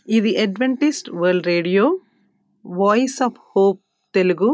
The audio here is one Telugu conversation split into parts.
ఇది Adventist world radio voice of hope Telugu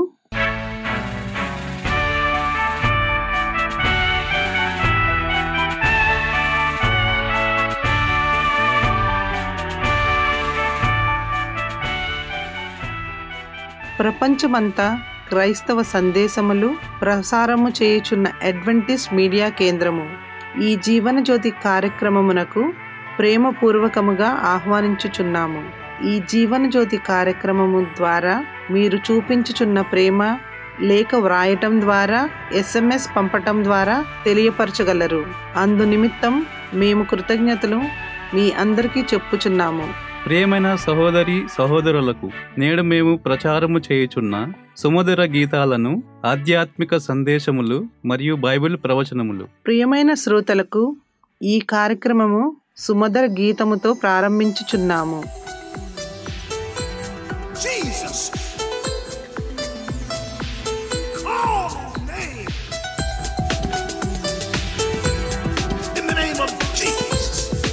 ప్రపంచమంతా క్రైస్తవ సందేశములు ప్రసారము చేయుచున్న అడ్వెంటిస్ట్ మీడియా కేంద్రము ఈ జీవనజ్యోతి కార్యక్రమమునకు ప్రేమపూర్వకముగా ఆహ్వానించుచున్నాము ఈ జీవనజ్యోతి కార్యక్రమము ద్వారా మీరు చూపించుచున్న ప్రేమ లేఖ వ్రాయటం ద్వారా ఎస్ఎంఎస్ పంపటం ద్వారా తెలియపరచగలరు అందు నిమిత్తం మేము కృతజ్ఞతలు మీ అందరికీ చెప్పుచున్నాము ప్రియమైన సహోదరి సహోదరులకు నేడు మేము ప్రచారము చేయుచున్న సుమధుర గీతాలను ఆధ్యాత్మిక సందేశములు మరియు బైబిల్ ప్రవచనములు ప్రియమైన శ్రోతలకు ఈ కార్యక్రమము సుమధుర గీతముతో ప్రారంభించుచున్నాము Jesus. Call his name. In the name of Jesus.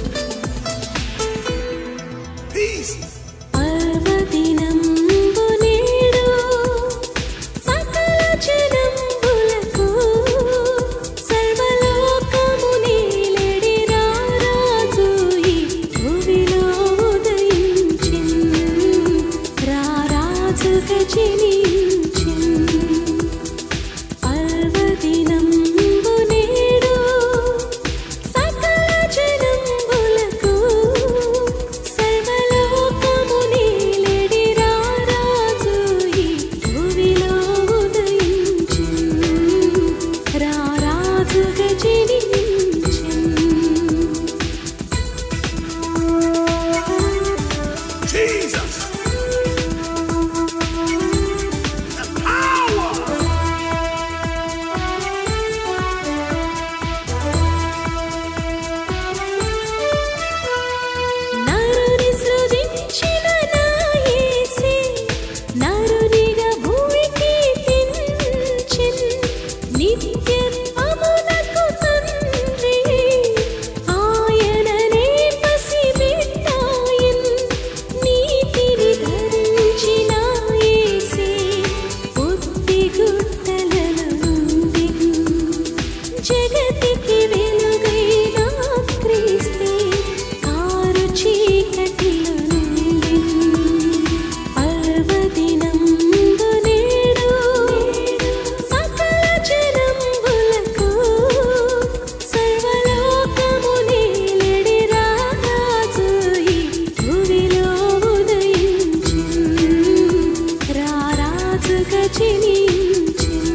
Peace. పర్వదినంబు నేడు సకల జనంబులకు సర్వలోకము నేలెడి రారాజు ఈ భువిలో ఉదయించిన్ రారాజుగా జనించిన్ పర్వదినంబు నేడు సకల జనంబులకు సర్వలోకము నేలెడి రారాజు ఈ భువిలో ఉదయించిన్ రారాజుగా జనించిన్ Jesus. The power. నరుని సృజించిన నా యేసే నరునిగా భూమికి దించిన్ నిత్యత్వమునకు తండ్రి ఆయననే పసిబిడ్డాయిన్ నీతిని ధరించిన యేసే బుద్ధి గుట్టలలో నుండిన్ జగతికి వెలుగైన క్రీస్తే కారు చీకటిలో నుండి పర్వదినందు నేడు సకల జనంబులకు సర్వలోకము నేలెడి రారాజు ఈ భువిలో ఉదయించిన్ రారాజుగా జనించిన్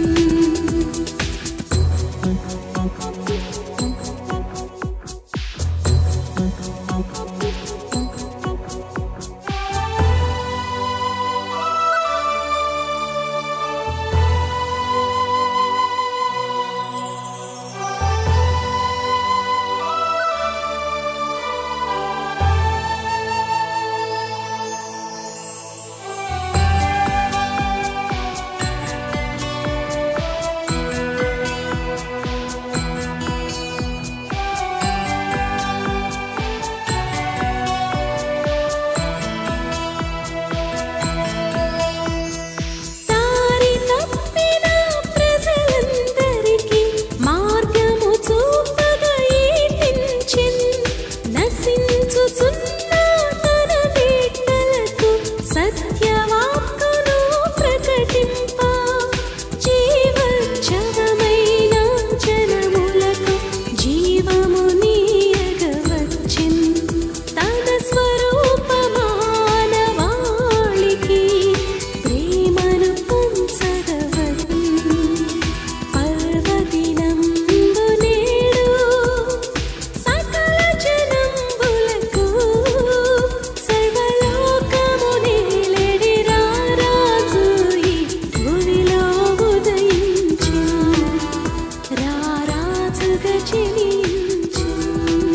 దారి తప్పిన ప్రజలందరికీ మార్గము చూపగా ఈటించిన్ నశించుచున్న తన బిడ్డలకు సత్యవాక్కును ప్రకటింప జీవజవమైన జనములకు జీవము నీయగా వచ్చిన్ తన స్వరూపమానవాళికి ప్రేమను పంచగవన్ పర్వదినంబు నేడు సకల జనంబులకు సర్వలోకము నేలెడి రారాజు ఈ భువిలో ఉదయించిన్ రారాజుగా జనించిన్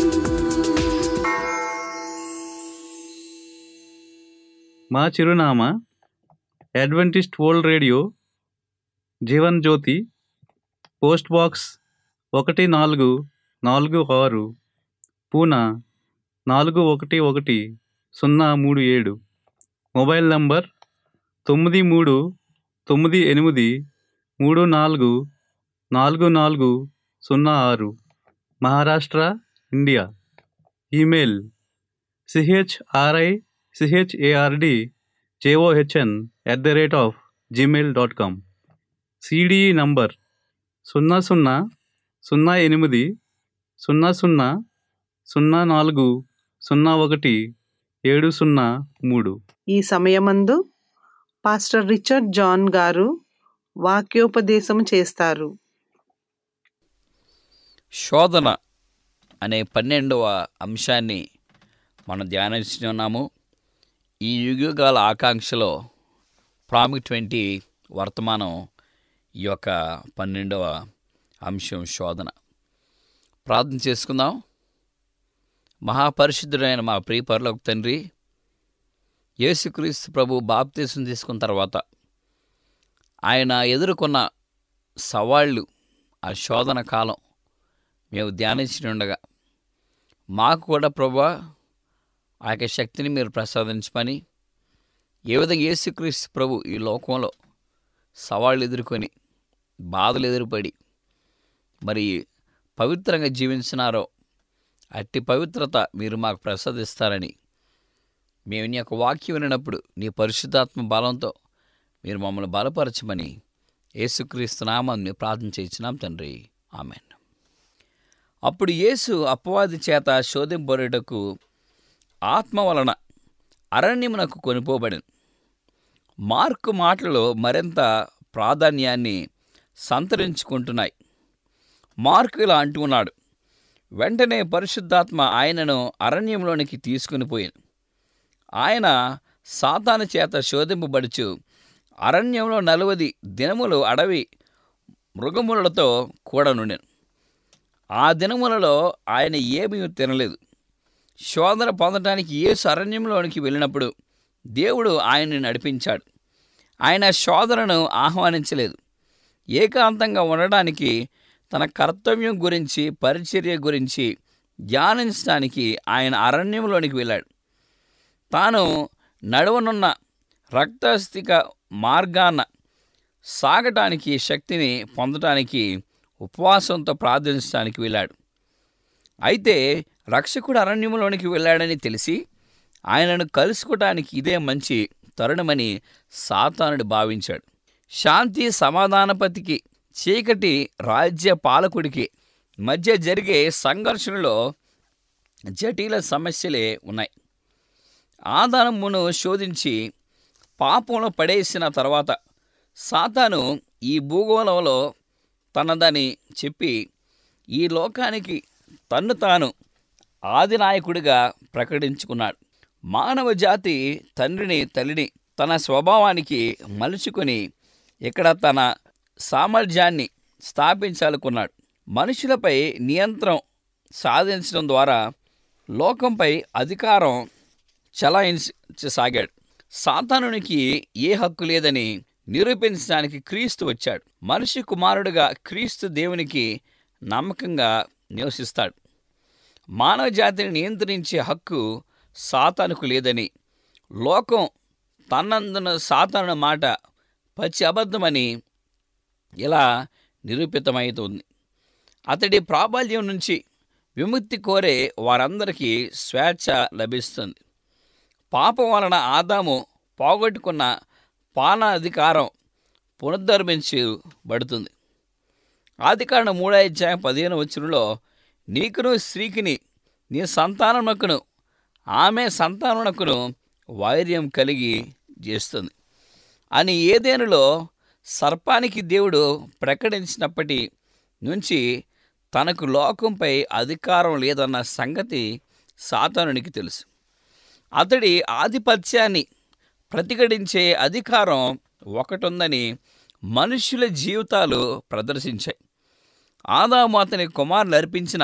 మా చిరునామా Adventist world radio Jeevan Jyothi post box ఒకటి నాలుగు నాలుగు ఆరు పూనా నాలుగు ఒకటి ఒకటి సున్నా మూడు ఏడు మొబైల్ నంబర్ తొమ్మిది మూడు తొమ్మిది ఎనిమిది మూడు నాలుగు నాలుగు నాలుగు సున్నా ఆరు Maharashtra India email CHRI CHARD JOHN at the rate of Gmail dot com CDE number సున్నా సున్నా సున్నా ఎనిమిది సున్నా సున్నా సున్నా నాలుగు సున్నా ఒకటి ఏడు సున్నా మూడు ఈ సమయమందు పాస్టర్ రిచర్డ్ జాన్ గారు వాక్యోపదేశం చేస్తారు శోధన అనే పన్నెండవ అంశాన్ని మనం ధ్యానిస్తున్నాము ఈ యుగయుగాల ఆకాంక్షలో ప్రాముఖ్యమైన వర్తమానం ఈ యొక్క పన్నెండవ అంశం శోధన ప్రార్థన చేసుకుందాం మహాపరిశుద్ధుడైన మా ప్రియ పరలోక తండ్రి యేసుక్రీస్తు ప్రభు బాప్తీసం తీసుకున్న తర్వాత ఆయన ఎదుర్కొన్న సవాళ్ళు ఆ శోధన కాలం మేము ధ్యానించి ఉండగా మాకు కూడా ప్రభా ఆ యొక్క శక్తిని మీరు ప్రసాదించమని ఏ విధంగా యేసుక్రీస్తు ప్రభు ఈ లోకంలో సవాళ్ళు ఎదుర్కొని బాధలు ఎదురుపడి మరి పవిత్రంగా జీవించినారో అట్టి పవిత్రత మీరు మాకు ప్రసాదిస్తారని మేము నీ యొక్క వాక్యం వినప్పుడు నీ పరిశుద్ధాత్మ బలంతో మీరు మమ్మల్ని బలపరచమని యేసుక్రీస్తు నామాన్ని ప్రార్థన చేయించినాం తండ్రి ఆమెన్ అప్పుడు యేసు అపవాది చేత శోధింపబడుటకు ఆత్మ వలన అరణ్యమునకు కొనిపోబడిన మార్కు మాటలు మరింత ప్రాధాన్యాన్ని సంతరించుకుంటున్నాయి మార్కు ఇలా అంటున్నాడు వెంటనే పరిశుద్ధాత్మ ఆయనను అరణ్యంలోనికి తీసుకుని పోయాను ఆయన సాతాను చేత శోధింపబడుచు అరణ్యంలో నలువది దినములు అడవి మృగములతో కూడా నుండెను ఆ దినములలో ఆయన ఏమీ తినలేదు శోధన పొందడానికి యేసు అరణ్యంలోనికి వెళ్ళినప్పుడు దేవుడు ఆయన్ని నడిపించాడు ఆయన శోధనను ఆహ్వానించలేదు ఏకాంతంగా ఉండడానికి తన కర్తవ్యం గురించి పరిచర్య గురించి ధ్యానించడానికి ఆయన అరణ్యంలోనికి వెళ్ళాడు తాను నడవనున్న రక్తస్థిక మార్గాన సాగటానికి శక్తిని పొందటానికి ఉపవాసంతో ప్రార్థించడానికి వెళ్ళాడు అయితే రక్షకుడు అరణ్యంలోనికి వెళ్ళాడని తెలిసి ఆయనను కలుసుకోవటానికి ఇదే మంచి తరుణమని సాతానుడు భావించాడు శాంతి సమాధానపతికి చీకటి రాజ్య పాలకుడికి మధ్య జరిగే సంఘర్షణలో జటిల సమస్యలే ఉన్నాయి ఆదానమును శోధించి పాపంలో పడేసిన తర్వాత సాతాను ఈ భూగోళంలో తనదని చెప్పి ఈ లోకానికి తన్ను తాను ఆదినాయకుడిగా ప్రకటించుకున్నాడు మానవ జాతి తండ్రిని తల్లిని తన స్వభావానికి మలుచుకొని ఇక్కడ తన సామర్థ్యాన్ని స్థాపించాలనుకున్నాడు మనుషులపై నియంత్రణ సాధించడం ద్వారా లోకంపై అధికారం చలాయించసాగాడు సాతానునికి ఏ హక్కు లేదని నిరూపించడానికి క్రీస్తు వచ్చాడు మనిషి కుమారుడుగా క్రీస్తు దేవునికి నమ్మకంగా నివసిస్తాడు మానవ జాతిని నియంత్రించే హక్కు సాతానుకు లేదని లోకం తన్నందున సాతాను మాట పచ్చి అబద్ధమని ఇలా నిరూపితమవుతుంది అతడి ప్రాబల్యం నుంచి విముక్తి కోరే వారందరికీ స్వేచ్ఛ లభిస్తుంది పాపం వలన ఆదాము పోగొట్టుకున్న పాలనాధికారం పునరుద్ధరించబడుతుంది ఆదికాండ మూడో అధ్యాయం పదిహేను వచ్చినలో నీకును స్త్రీకిని నీ సంతానమునకును ఆమె సంతానమునకును వైర్యం కలిగి చేస్తుంది అని ఏదేనులో సర్పానికి దేవుడు ప్రకటించినప్పటి నుంచి తనకు లోకంపై అధికారం లేదన్న సంగతి సాతానునికి తెలుసు అతడి ఆధిపత్యాన్ని ప్రతిఘటించే అధికారం ఒకటుందని మనుష్యుల జీవితాలు ప్రదర్శించాయి ఆదాము అతని కుమారులు అర్పించిన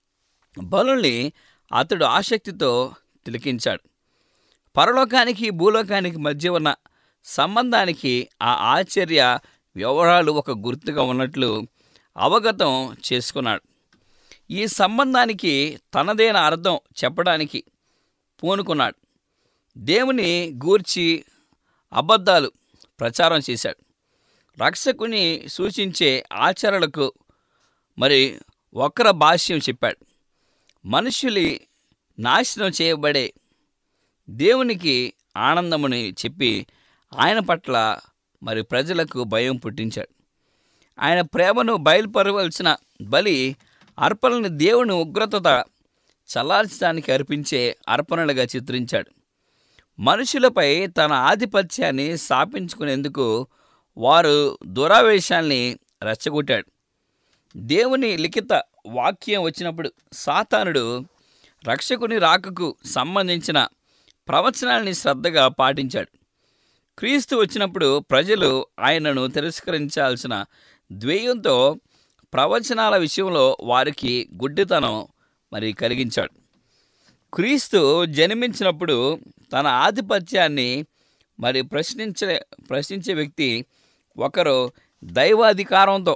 బలుల్ని అతడు ఆసక్తితో తిలకించాడు పరలోకానికి భూలోకానికి మధ్య ఉన్న సంబంధానికి ఆ ఆశ్చర్య వ్యవహారాలు ఒక గుర్తుగా ఉన్నట్లు అవగతం చేసుకున్నాడు ఈ సంబంధానికి తనదైన అర్థం చెప్పడానికి పూనుకున్నాడు దేవుని గూర్చి అబద్ధాలు ప్రచారం చేశాడు రక్షకుని సూచించే ఆచరణలకు మరి వక్ర భాష్యం చెప్పాడు మనుషులి నాశనం చేయబడే దేవునికి ఆనందముని చెప్పి ఆయన పట్ల మరి ప్రజలకు భయం పుట్టించాడు ఆయన ప్రేమను బయలుపరవలసిన బలి అర్పణని దేవుని ఉగ్రతత చల్లార్చడానికి అర్పించే అర్పణలుగా చిత్రించాడు మనుషులపై తన ఆధిపత్యాన్ని స్థాపించుకునేందుకు వారు దురావేశాల్ని రెచ్చగొట్టాడు దేవుని లిఖిత వాక్యం వచ్చినప్పుడు సాతానుడు రక్షకుని రాకకు సంబంధించిన ప్రవచనాల్ని శ్రద్ధగా పాటించాడు క్రీస్తు వచ్చినప్పుడు ప్రజలు ఆయనను తిరస్కరించాల్సిన ద్వేయంతో ప్రవచనాల విషయంలో వారికి గుడ్డితనం మరి కలిగించాడు క్రీస్తు జన్మించినప్పుడు తన ఆధిపత్యాన్ని మరి ప్రశ్నించే ప్రశ్నించే వ్యక్తి ఒకరు దైవాధికారంతో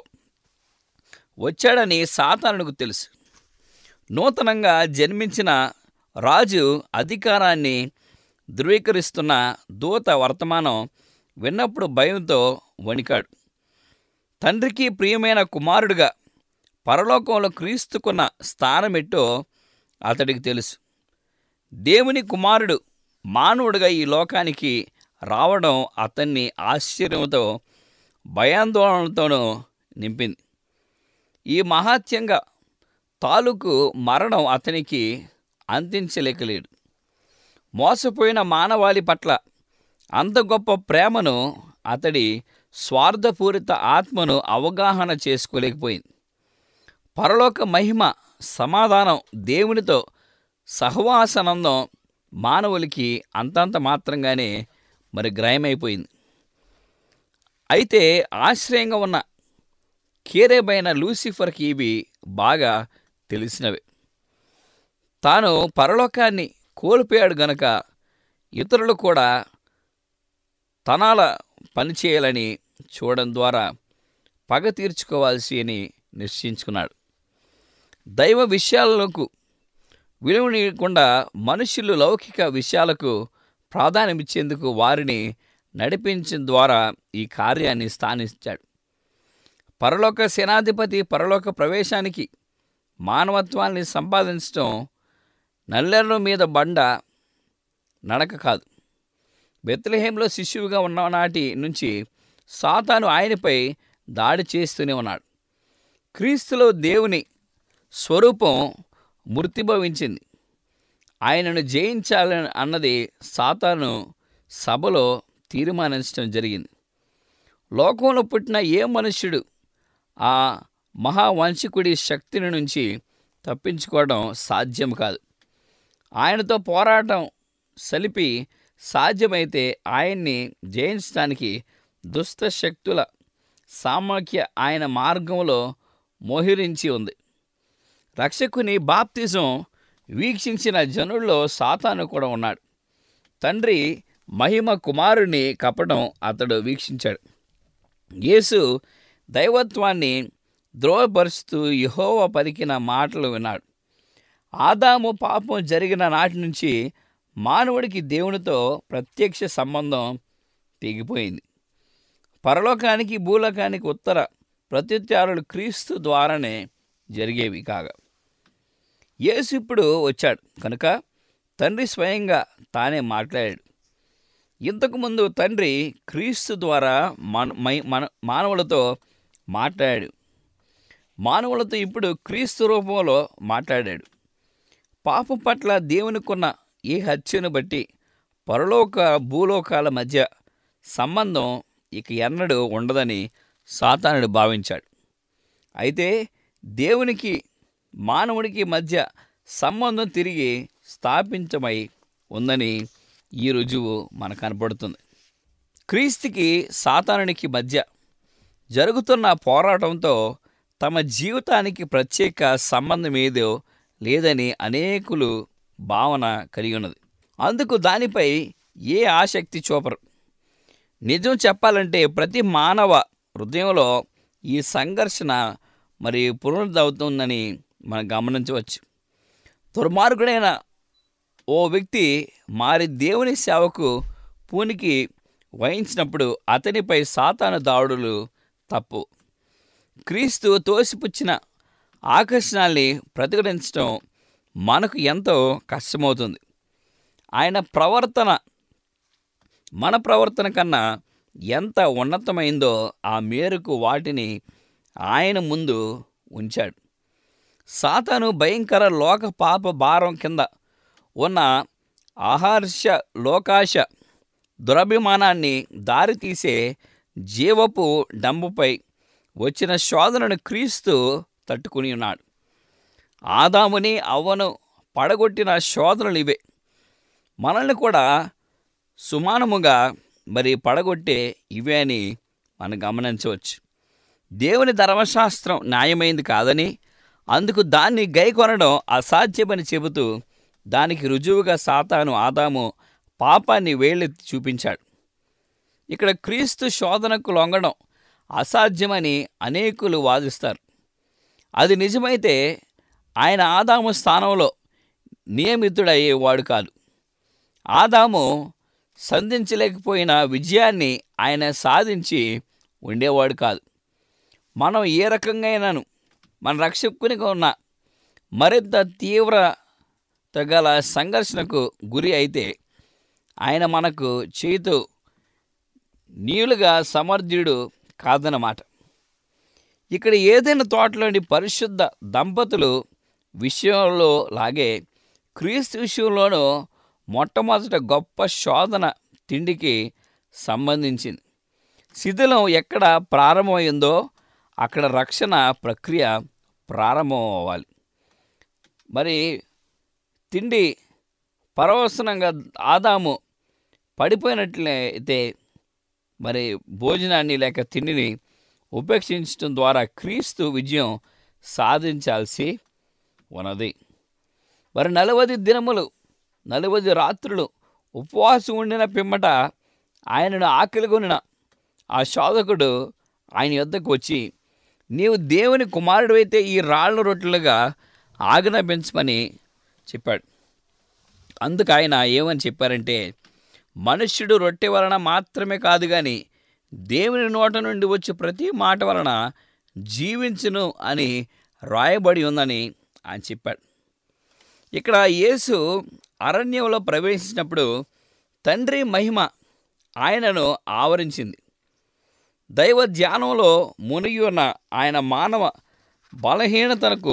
వచ్చాడని సాతానుడికి తెలుసు నూతనంగా జన్మించిన రాజు అధికారాన్ని ధృవీకరిస్తున్న దూత వర్తమానం విన్నప్పుడు భయంతో వణికాడు తండ్రికి ప్రియమైన కుమారుడిగా పరలోకంలో క్రీస్తుకున్న స్థానమెట్టో అతడికి తెలుసు దేవుని కుమారుడు మానవుడిగా ఈ లోకానికి రావడం అతన్ని ఆశ్చర్యంతో భయాందోళనతోనూ నింపింది ఈ మహాత్యంగా తాలూకు మరణం అతనికి అందించలేకలేడు మోసపోయిన మానవాళి పట్ల అంత గొప్ప ప్రేమను అతడి స్వార్థపూరిత ఆత్మను అవగాహన చేసుకోలేకపోయింది పరలోక మహిమ సమాధానం దేవునితో సహవాసనందం మానవులకి అంతంత మాత్రంగానే మరి గ్రహమైపోయింది అయితే ఆశ్రయంగా ఉన్న కేరేబైన లూసిఫర్కి ఇవి బాగా తెలిసినవే తాను పరలోకాన్ని కోల్పోయాడు గనక ఇతరులు కూడా తనాల పనిచేయాలని చూడడం ద్వారా పగ తీర్చుకోవాల్సి అని నిశ్చయించుకున్నాడు దైవ విషయాలకు విలువనీయకుండా మనుషులు లౌకిక విషయాలకు ప్రాధాన్యమిచ్చేందుకు వారిని నడిపించిన ద్వారా ఈ కార్యాన్ని స్థానించాడు పరలోక సేనాధిపతి పరలోక ప్రవేశానికి మానవత్వాన్ని సంపాదించడం నల్లెర్ర మీద బండ నడక కాదు బెత్లహేంలో శిష్యువుగా ఉన్న నాటి నుంచి సాతాను ఆయనపై దాడి చేస్తూనే ఉన్నాడు క్రీస్తులో దేవుని స్వరూపం మృతిభవించింది ఆయనను జయించాలని అన్నది సాతాను సభలో తీర్మానించడం జరిగింది లోకంలో పుట్టిన ఏ మనుష్యుడు ఆ మహావంశకుడి శక్తిని నుంచి తప్పించుకోవడం సాధ్యం కాదు ఆయనతో పోరాటం సలిపి సాధ్యమైతే ఆయన్ని జయించడానికి దుష్ట శక్తుల సామఖ్య ఆయన మార్గంలో మోహరించి ఉంది రక్షకుని బాప్తిజం వీక్షించిన జనుల్లో సాతాను కూడా ఉన్నాడు తండ్రి మహిమ కుమారుని కప్పడం అతడు వీక్షించాడు యేసు దైవత్వాన్ని ద్రోహపరుస్తూ యహోవ పలికిన మాటలు విన్నాడు ఆదాము పాపం జరిగిన నాటి నుంచి మానవుడికి దేవునితో ప్రత్యక్ష సంబంధం తెగిపోయింది పరలోకానికి భూలోకానికి ఉత్తర ప్రత్యుత్తారులు క్రీస్తు ద్వారానే జరిగేవి కాగా యేసు ఇప్పుడు వచ్చాడు కనుక తండ్రి స్వయంగా తానే మాట్లాడాడు ఇంతకుముందు తండ్రి క్రీస్తు ద్వారా మన మై- మన మానవులతో మాట్లాడాడు మానవులతో ఇప్పుడు క్రీస్తు రూపంలో మాట్లాడాడు పాపం పట్ల దేవునికున్న ఈ హత్యను బట్టి పరలోక భూలోకాల మధ్య సంబంధం ఇక ఎన్నడూ ఉండదని సాతానుడు భావించాడు అయితే దేవునికి మానవుడికి మధ్య సంబంధం తిరిగి స్థాపించమై ఉందని ఈ రుజువు మనకు కనపడుతుంది క్రీస్తుకి సాతానునికి మధ్య జరుగుతున్న పోరాటంతో తమ జీవితానికి ప్రత్యేక సంబంధం ఏదో లేదని అనేకులు భావన కలిగి ఉన్నది అందుకు దానిపై ఏ ఆసక్తి చూపరు నిజం చెప్పాలంటే ప్రతి మానవ హృదయంలో ఈ సంఘర్షణ మరి పునరుద్ధవుతుందని మనం గమనించవచ్చు దుర్మార్గుడైన ఓ వ్యక్తి మారి దేవుని సేవకు పూనికి వహించినప్పుడు అతనిపై సాతాను దాడులు తప్పు క్రీస్తు తోసిపుచ్చిన ఆకర్షణల్ని ప్రతిఘటించడం మనకు ఎంతో కష్టమవుతుంది ఆయన ప్రవర్తన మన ప్రవర్తన కన్నా ఎంత ఉన్నతమైందో ఆ మేరకు వాటిని ఆయన ముందు ఉంచాడు సాతాను భయంకర లోక పాప భారం కింద ఉన్న ఆహర్ష లోకాశ దురభిమానాన్ని దారితీసే జీవపు డంబుపై వచ్చిన శోధనను క్రీస్తు తట్టుకుని ఉన్నాడు ఆదాముని అవ్వను పడగొట్టిన శోధనలు ఇవే మనల్ని కూడా సుమానముగా మరి పడగొట్టే ఇవే అని మనం గమనించవచ్చు దేవుని ధర్మశాస్త్రం న్యాయమైంది కాదని అందుకు దాన్ని గైకొనడం అసాధ్యమని చెబుతూ దానికి రుజువుగా సాతాను ఆదాము పాపాన్ని వేళ్ళెత్తి చూపించాడు ఇక్కడ క్రీస్తు శోధనకు లొంగడం అసాధ్యమని అనేకులు వాదిస్తారు అది నిజమైతే ఆయన ఆదాము స్థానంలో నియమితుడయ్యేవాడు కాదు ఆదాము సంధించలేకపోయిన విజయాన్ని ఆయన సాధించి ఉండేవాడు కాదు మనం ఏ రకంగానూ మన రక్షకునిగా ఉన్న మరింత తీవ్ర గల సంఘర్షణకు గురి అయితే ఆయన మనకు చేతు నీయులుగా సమర్థుడు కాదన్నమాట ఇక్కడ ఏదైనా తోటలోని పరిశుద్ధ దంపతులు విషయంలో లాగే క్రీస్తు విషయంలోనూ మొట్టమొదట గొప్ప శోధన తిండికి సంబంధించింది శిథిలం ఎక్కడ ప్రారంభమైందో అక్కడ రక్షణ ప్రక్రియ ప్రారంభం అవ్వాలి మరి తిండి పరవసనంగా ఆదాము పడిపోయినట్లయితే మరి భోజనాన్ని లేక తిండిని ఉపేక్షించడం ద్వారా క్రీస్తు విజయం సాధించాల్సి ఉన్నది మరి నలవది దినములు నలవది రాత్రులు ఉపవాసం ఉండిన పిమ్మట ఆయనను ఆకలిగొనిన ఆ శోధకుడు ఆయన యొద్దకు వచ్చి నీవు దేవుని కుమారుడు ఈ రాళ్ళ రొట్టెలుగా ఆజ్ఞాపించమని చెప్పాడు అందుకు ఆయన ఏమని చెప్పారంటే మనుష్యుడు రొట్టె వలన మాత్రమే కాదు కానీ దేవుని నోట నుండి వచ్చే ప్రతి మాట వలన జీవించును అని రాయబడి ఉందని ఆయన చెప్పాడు ఇక్కడ యేసు అరణ్యంలో ప్రవేశించినప్పుడు తండ్రి మహిమ ఆయనను ఆవరించింది దైవ ధ్యానంలో మునిగి ఉన్న ఆయన మానవ బలహీనతలకు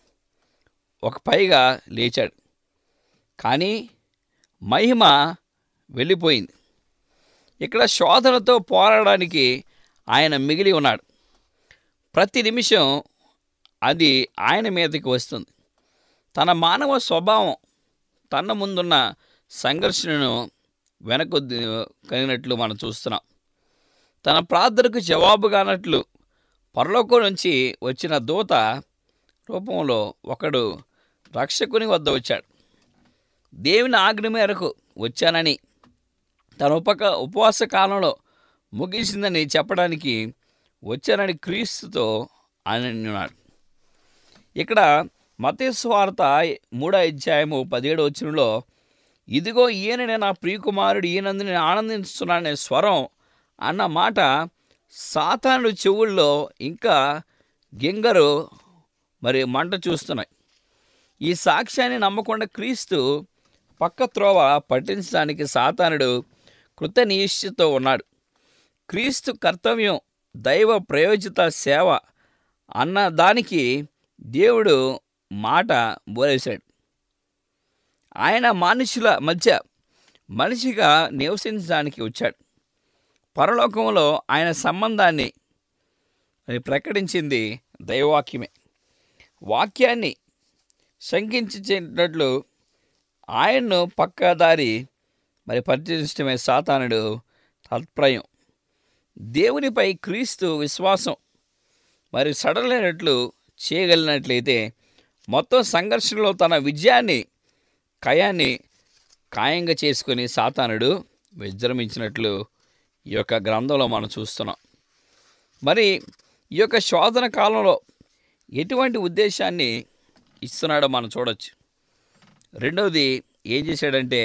ఒక పైగా లేచాడు కానీ మహిమ వెళ్ళిపోయింది ఇక్కడ శోధనతో పోరాడడానికి ఆయన మిగిలి ఉన్నాడు ప్రతి నిమిషం అది ఆయన మీదకి వస్తుంది తన మానవ స్వభావం తన ముందున్న సంఘర్షణను వెనక్కు కలిగినట్లు మనం చూస్తున్నాం తన ప్రార్థనకు జవాబుగానట్లు పరలోకం నుంచి వచ్చిన దూత రూపంలో ఒకడు రక్షకుని వద్ద వచ్చాడు దేవుని ఆజ్ఞ మేరకు వచ్చానని తన ఉపక ఉపవాస కాలంలో ముగిసిందని చెప్పడానికి వచ్చానని క్రీస్తుతో ఉన్నాడు ఇక్కడ మతేశ్వార్త మూడో అధ్యాయము పదిహేడు వచ్చినలో ఇదిగో ఈయననే నా ప్రియకుమారుడు ఈయనందు నేను ఆనందిస్తున్నాననే స్వరం అన్న మాట సాతానుడు చెవుల్లో ఇంకా గింగరు మరి మంట చూస్తున్నాయి ఈ సాక్ష్యాన్ని నమ్మకుండా క్రీస్తు పక్క త్రోవ పట్టించడానికి సాతానుడు కృతనిశ్చితో ఉన్నాడు క్రీస్తు కర్తవ్యం దైవ ప్రయోజిత సేవ అన్న దానికి దేవుడు మాట బోలేశాడు ఆయన మనుషుల మధ్య మనిషిగా నివసించడానికి వచ్చాడు పరలోకంలో ఆయన సంబంధాన్ని అది ప్రకటించింది దైవవాక్యమే వాక్యాన్ని శంకించేటట్లు ఆయన్ను పక్కదారి మరి పరిచయించడమే సాతానుడు తత్ప్రయం దేవునిపై క్రీస్తు విశ్వాసం మరి సడలేనట్లు చేయగలిగినట్లయితే మొత్తం సంఘర్షణలో తన విజయాన్ని కయాన్ని ఖాయంగా చేసుకొని సాతానుడు విజృంభించినట్లు ఈ యొక్క గ్రంథంలో మనం చూస్తున్నాం మరి ఈ యొక్క శోధన కాలంలో ఎటువంటి ఉద్దేశాన్ని ఇస్తున్నాడో మనం చూడొచ్చు రెండవది ఏం చేశాడంటే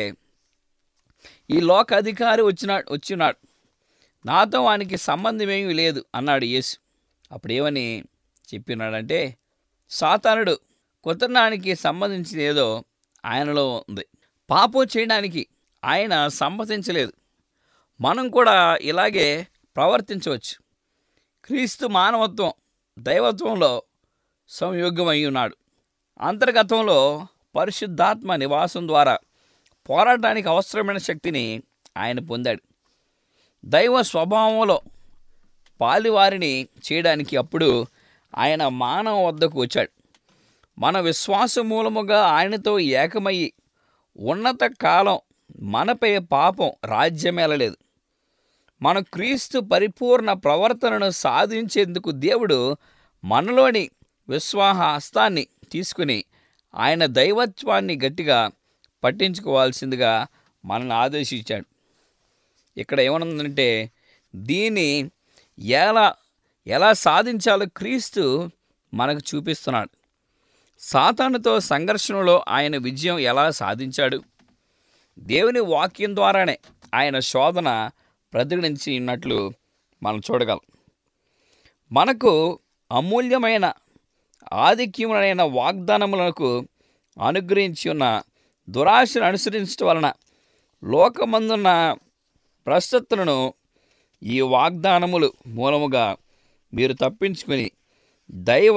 ఈ లోక అధికారి వచ్చినాడు వచ్చినాడు నాతో వానికి సంబంధం ఏమీ లేదు అన్నాడు యేసు అప్పుడు ఏమని చెప్పినాడంటే సాతానుడు కుతనానికి సంబంధించిన ఏదో ఆయనలో ఉంది పాపం చేయడానికి ఆయన సమ్మతించలేదు మనం కూడా ఇలాగే ప్రవర్తించవచ్చు క్రీస్తు మానవత్వం దైవత్వంలో సంయోగమై ఉన్నాడు అంతర్గతంలో పరిశుద్ధాత్మ నివాసం ద్వారా పోరాటానికి అవసరమైన శక్తిని ఆయన పొందాడు దైవ స్వభావంలో పాలివారిని చేయడానికి అప్పుడు ఆయన మానవ వద్దకు వచ్చాడు మన విశ్వాస మూలముగా ఆయనతో ఏకమయ్యి ఉన్నత కాలం మనపై పాపం రాజ్యమేలలేదు మన క్రీస్తు పరిపూర్ణ ప్రవర్తనను సాధించేందుకు దేవుడు మనలోని విశ్వాస హస్తాన్ని తీసుకుని ఆయన దైవత్వాన్ని గట్టిగా పట్టించుకోవాల్సిందిగా మనల్ని ఆదేశించాడు ఇక్కడ ఏమనుందంటే దీన్ని ఎలా ఎలా సాధించాలో క్రీస్తు మనకు చూపిస్తున్నాడు సాతానుతో సంఘర్షణలో ఆయన విజయం ఎలా సాధించాడు దేవుని వాక్యం ద్వారానే ఆయన శోధన ప్రతిఘటించి ఉన్నట్లు మనం చూడగలం మనకు అమూల్యమైన ఆధిక్యములైన వాగ్దానములకు అనుగ్రహించి ఉన్న దురాశను అనుసరించడం వలన లోకమందున్న ప్రస్తుతులను ఈ వాగ్దానములు మూలముగా మీరు తప్పించుకొని దైవ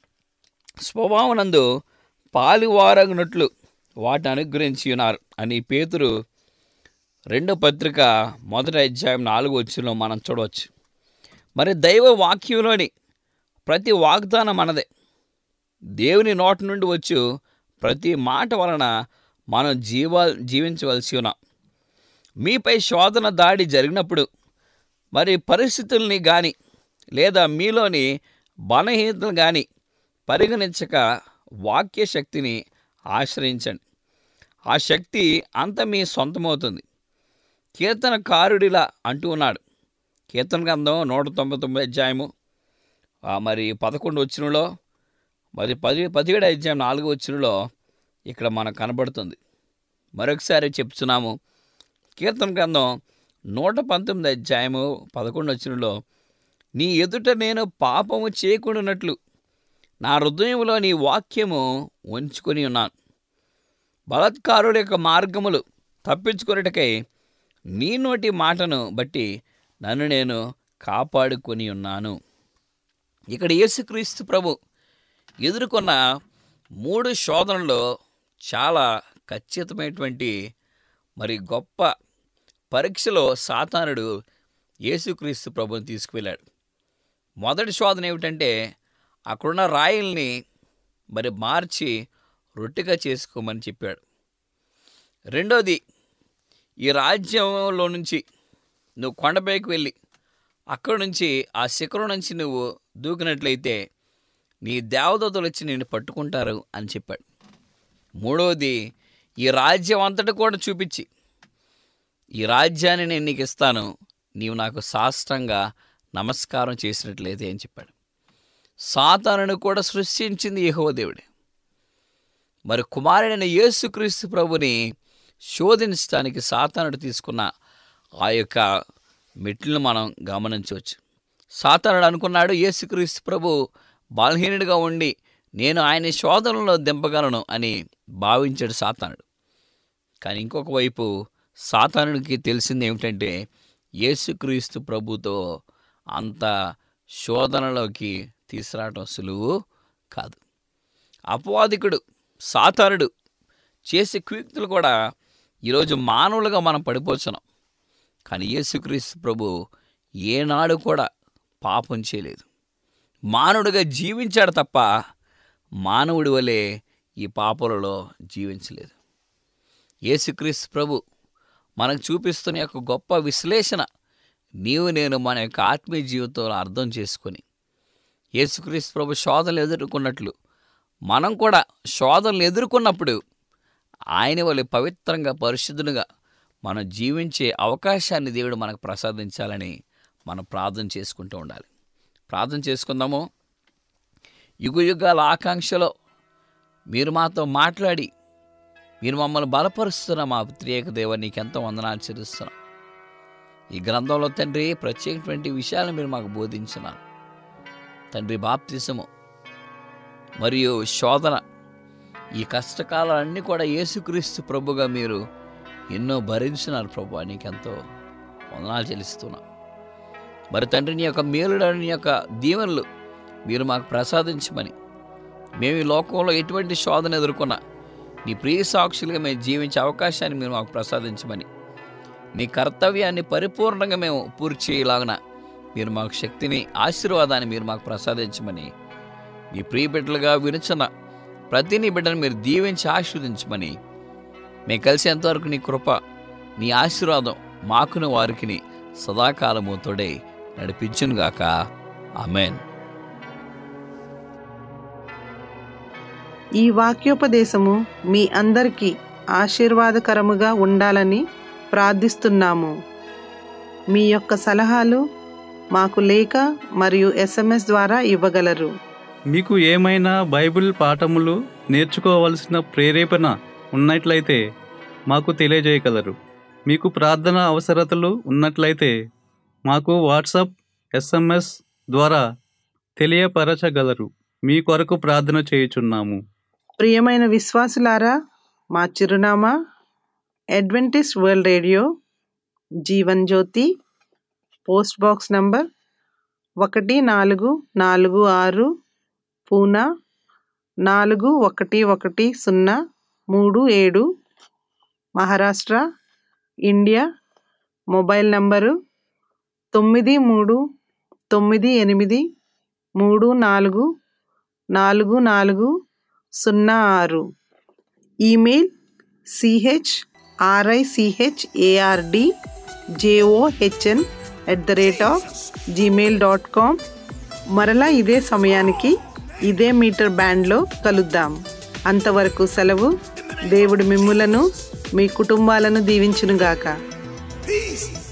స్వభావనందు పాలువారగినట్లు వాటిని అనుగ్రహించి ఉన్నారు అని పేతురు రెండో పత్రిక మొదటి అధ్యాయం నాలుగు వచ్చిలో మనం చూడవచ్చు మరి దైవ వాక్యంలోని ప్రతి వాగ్దానం మనదే దేవుని నోటి నుండి వచ్చు ప్రతి మాట వలన మనం జీవ జీవించవలసి ఉన్నాం మీపై శోధన దాడి జరిగినప్పుడు మరి పరిస్థితుల్ని కానీ లేదా మీలోని బలహీనతలు కానీ పరిగణించక వాక్య శక్తిని ఆశ్రయించండి ఆ శక్తి అంత మీ సొంతమవుతుంది కీర్తనకారుడిలా అంటూ ఉన్నాడు కీర్తన గ్రంథం నూట తొంభై తొమ్మిది అధ్యాయము ఆ మరి పదకొండు వచ్చినలో మరి పది పదిహేడు అధ్యాయం నాలుగు వచ్చినలో ఇక్కడ మనకు కనబడుతుంది మరొకసారి చెప్తున్నాము కీర్తన గ్రంథం నూట పంతొమ్మిది అధ్యాయము పదకొండు వచ్చినలో నీ ఎదుట నేను పాపము చేయకుండానట్లు నా హృదయంలో నీ వాక్యము ఉంచుకొని ఉన్నాను బలత్కారుల యొక్క మార్గములు తప్పించుకొనుటకై నీ నోటి మాటను బట్టి నన్ను నేను కాపాడుకొని ఉన్నాను ఇక్కడ యేసుక్రీస్తు ప్రభు ఎదుర్కొన్న మూడు శోధనలో చాలా ఖచ్చితమైనటువంటి మరి గొప్ప పరీక్షలో సాతానుడు యేసుక్రీస్తు ప్రభుని తీసుకువెళ్ళాడు మొదటి శోధన ఏమిటంటే అక్కడున్న రాయిల్ని మరి మార్చి రొట్టెగా చేసుకోమని చెప్పాడు రెండోది ఈ రాజ్యంలో నుంచి నువ్వు కొండపైకి వెళ్ళి అక్కడి నుంచి ఆ శిఖరం నుంచి నువ్వు దూకినట్లయితే నీ దేవదూతలు వచ్చి నిన్ను పట్టుకుంటారు అని చెప్పాడు మూడవది ఈ రాజ్యం అంతటా కూడా చూపించి ఈ రాజ్యాన్ని నేను నీకు ఇస్తాను నీవు నాకు సాష్టంగా నమస్కారం చేసినట్లయితే అని చెప్పాడు సాతానును కూడా సృష్టించింది యెహోవా దేవుడే మరి కుమారుడైన యేసుక్రీస్తు ప్రభుని శోధించడానికి సాతానుడు తీసుకున్న ఆ యొక్క మెట్లను మనం గమనించవచ్చు సాతానుడు అనుకున్నాడు యేసుక్రీస్తు ప్రభు బలహీనుడిగా ఉండి నేను ఆయన శోధనలో దింపగలను అని భావించాడు సాతానుడు కానీ ఇంకొక వైపు సాతానుడికి తెలిసింది ఏమిటంటే యేసుక్రీస్తు ప్రభుతో అంత శోధనలోకి తీసుకురావటం సులువు కాదు అపవాదికుడు సాతానుడు చేసే క్విక్తులు కూడా ఈరోజు మానవులుగా మనం పడిపోతున్నాం కానీ యేసుక్రీస్తు ప్రభు ఏనాడు కూడా పాపం చేయలేదు మానవుడిగా జీవించాడు తప్ప మానవుడి వలె ఈ పాపలలో జీవించలేదు యేసుక్రీస్తు ప్రభు మనకు చూపిస్తున్న యొక్క గొప్ప విశ్లేషణ నీవు నేను మన యొక్క ఆత్మీయ జీవితంలో అర్థం చేసుకొని యేసుక్రీస్తు ప్రభు శోధనలు ఎదుర్కొన్నట్లు మనం కూడా శోధనలు ఎదుర్కొన్నప్పుడు ఆయన వల్ల పవిత్రంగా పరిశుద్ధునిగా మనం జీవించే అవకాశాన్ని దేవుడు మనకు ప్రసాదించాలని మనం ప్రార్థన చేసుకుంటూ ఉండాలి ప్రార్థన చేసుకుందాము యుగ యుగాల ఆకాంక్షలో మీరు మాతో మాట్లాడి మీరు మమ్మల్ని బలపరుస్తున్న మా ప్రత్యేక దేవ నీకెంతో వందనాలు చెల్లిస్తున్నాం ఈ గ్రంథంలో తండ్రి ప్రత్యేకటువంటి విషయాలను మీరు మాకు బోధించినారు తండ్రి బాప్తిసము మరియు శోధన ఈ కష్టకాలన్నీ కూడా యేసుక్రీస్తు ప్రభుగా మీరు ఎన్నో భరించినారు ప్రభు నీకెంతో వందనాలు చెల్లిస్తున్నా మరి తండ్రి నీ యొక్క మేలుడని నీ యొక్క దీవెనలు మీరు మాకు ప్రసాదించమని మేము ఈ లోకంలో ఎటువంటి శోధన ఎదుర్కొన్నా నీ ప్రియ సాక్షులుగా మేము జీవించే అవకాశాన్ని మీరు మాకు ప్రసాదించమని నీ కర్తవ్యాన్ని పరిపూర్ణంగా మేము పూర్తి చేయలాగిన మీరు మాకు శక్తిని ఆశీర్వాదాన్ని మీరు మాకు ప్రసాదించమని నీ ప్రియ బిడ్డలుగా వినుచున్న ప్రతి నీ బిడ్డను మీరు దీవించి ఆశీర్వదించమని మేము కలిసేంతవరకు నీ కృప నీ ఆశీర్వాదం మాకును వారికి సదాకాలము తోడే నడిపించునుగాక ఆమెన్ ఈ వాక్యోపదేశము మీ అందరికీ ఆశీర్వాదకరముగా ఉండాలని ప్రార్థిస్తున్నాము మీ యొక్క సలహాలు మాకు లేఖ మరియు ఎస్ఎంఎస్ ద్వారా ఇవ్వగలరు మీకు ఏమైనా బైబిల్ పాఠములు నేర్చుకోవలసిన ప్రేరేపణ ఉన్నట్లయితే మాకు తెలియజేయగలరు మీకు ప్రార్థన అవసరతలు ఉన్నట్లయితే మాకు వాట్సాప్ ఎస్ఎంఎస్ ద్వారా తెలియపరచగలరు మీ కొరకు ప్రార్థన చేయుచున్నాము ప్రియమైన విశ్వాసులారా మా చిరునామా Adventist world radio Jeevan Jyothi post box number ఒకటి నాలుగు నాలుగు ఆరు పూనా నాలుగు ఒకటి ఒకటి సున్నా మూడు ఏడు మహారాష్ట్ర ఇండియా మొబైల్ నంబరు తొమ్మిది మూడు తొమ్మిది ఎనిమిది మూడు నాలుగు నాలుగు నాలుగు సున్నా ఆరు email CH RICH ARD JOHN at the rate of Gmail dot com మరలా ఇదే సమయానికి ఇదే మీటర్ బ్యాండ్లో కలుద్దాం అంతవరకు సెలవు దేవుడు మిమ్ములను మీ కుటుంబాలను దీవించునుగాక Peace